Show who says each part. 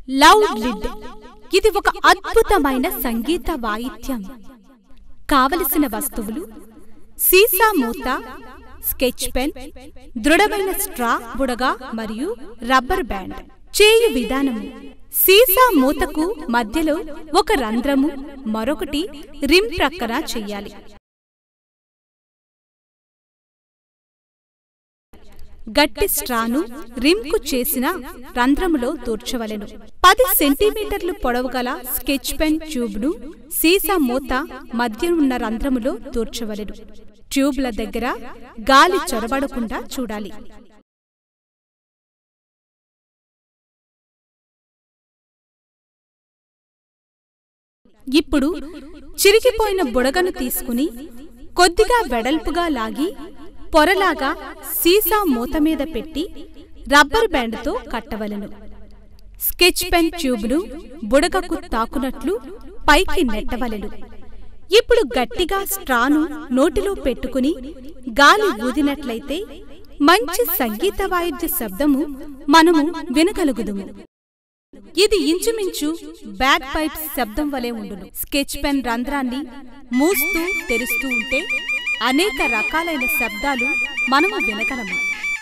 Speaker 1: loud lid ఇది ఒక అద్భుతమైన సంగీత వాయిద్యం కావలసిన వస్తువులు సీసా మూత స్కెచ్ పెన్ దృఢమైన స్ట్రా బుడగ మరియు రబ్బర్ బ్యాండ్ చేయు విధానము సీసా మూతకు మధ్యలో ఒక రంధ్రము మరొకటి రిమ్ ప్రక్కన చెయ్యాలి గట్టి స్ట్రాను రిమ్కు చేసిన రంధ్రములో దూర్చవలెను పది సెంటీమీటర్లు పొడవుగల స్కెచ్ పెన్ ట్యూబ్ను సీసా మూత మధ్య ఉన్న రంధ్రములో దూర్చవలెను ట్యూబ్ల దగ్గర గాలి చొరబడకుండా చూడాలి ఇప్పుడు చిరిగిపోయిన బుడగను తీసుకుని కొద్దిగా వెడల్పుగా లాగి పొరలాగా సీసా మూత మీద పెట్టి రబ్బర్ బ్యాండ్తో కట్టవలెను స్కెచ్ పెన్ ట్యూబ్ను బుడగకు తాకునట్లు పైకి నెట్టవలెను ఇప్పుడు గట్టిగా స్ట్రాను నోటిలో పెట్టుకుని గాలి ఊదినట్లయితే మంచి సంగీత వాయిద్య శబ్దము మనము వినగలుగుదుము ఇది ఇంచుమించు బ్యాక్ పైప్ శబ్దం వలె ఉండును స్కెచ్ పెన్ రంధ్రాన్ని మూస్తూ తెరుస్తూ ఉంటే అనేక రకాలైన శబ్దాలు మనము వినగలము